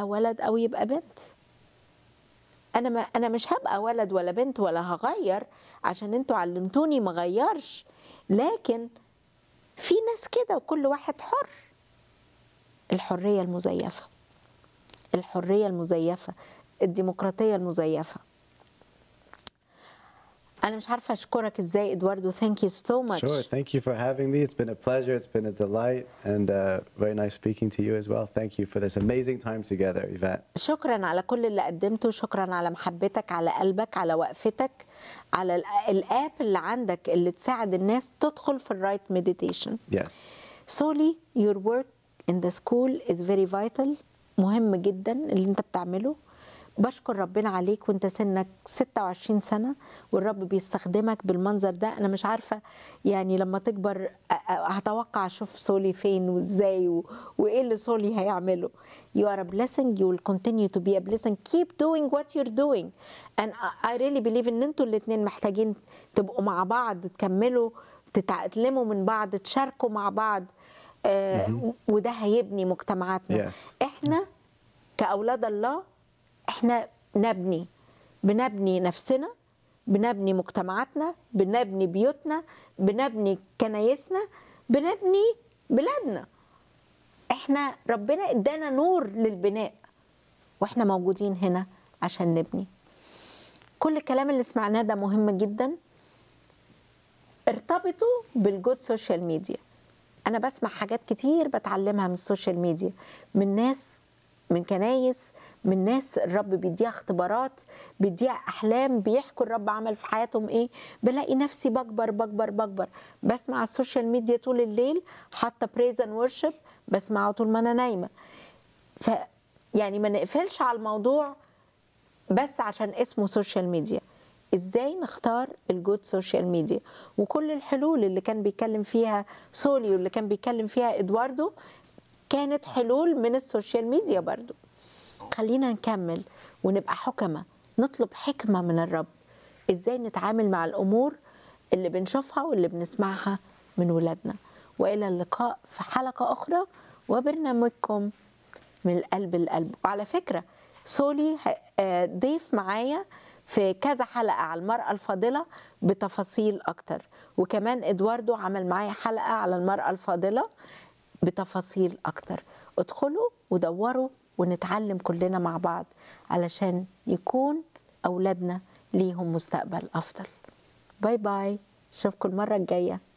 يبقى ولد او يبقى بنت انا ما انا مش هبقى ولد ولا بنت ولا هغير عشان انتوا علمتوني ما غيرش لكن في ناس كده وكل واحد حر الحريه المزيفه الحريه المزيفه الديمقراطيه المزيفه انا مش عارفه اشكرك ازاي ادواردو ثانك يو سو ماتش Sure. Thank you for having me. It's been a pleasure. It's been a delight, and uh, very nice speaking to you as well. Thank you for this amazing time together, Yvette. شكرا على كل اللي قدمته شكرا على محبتك على قلبك على وقفتك على ال- الاب اللي عندك اللي تساعد الناس تدخل في الرايت مديتيشن Yes. سولي your work in the school is very vital مهم جدا اللي انت بتعمله بشكر ربنا عليك وانت سنك 26 سنة والرب بيستخدمك بالمنظر ده انا مش عارفة يعني لما تكبر أ- أ- هتوقع اشوف سولي فين وازاي و... وايه اللي سولي هيعمله you are a blessing you will continue to be a blessing keep doing what you're doing and I- I really believe ان انتوا الاتنين محتاجين تبقوا مع بعض تكملوا تتعلموا من بعض تشاركوا مع بعض آه وده هيبني مجتمعاتنا Yes. احنا كاولاد الله احنا نبني بنبني نفسنا بنبني مجتمعاتنا بنبني بيوتنا بنبني كنايسنا بنبني بلادنا احنا ربنا ادانا نور للبناء واحنا موجودين هنا عشان نبني كل الكلام اللي سمعناه ده مهم جدا ارتبطوا بالجود سوشيال ميديا انا بسمع حاجات كتير بتعلمها من السوشيال ميديا من ناس من كنايس من ناس الرب بيديها اختبارات بيديها احلام بيحكوا الرب عمل في حياتهم ايه بلاقي نفسي بكبر بكبر بكبر بسمع السوشيال ميديا طول الليل حاطه بريز اند ورشيب بسمعه طول ما انا نايمه ف يعني ما نقفلش على الموضوع بس عشان اسمه سوشيال ميديا ازاي نختار الجود سوشيال ميديا وكل الحلول اللي كان بيتكلم فيها سولي واللي كان بيتكلم فيها ادواردو كانت حلول من السوشيال ميديا برضو خلينا نكمل ونبقى حكمة نطلب حكمة من الرب ازاي نتعامل مع الامور اللي بنشوفها واللي بنسمعها من ولادنا والى اللقاء في حلقة اخرى وبرنامجكم من القلب للقلب وعلى فكرة سولي ه- آه، ضيف معايا في كذا حلقة على المرأة الفاضلة بتفاصيل أكتر وكمان إدواردو عمل معايا حلقة على المرأة الفاضلة بتفاصيل أكتر ادخلوا ودوروا ونتعلم كلنا مع بعض علشان يكون أولادنا ليهم مستقبل أفضل باي باي اشوفكم المرة الجاية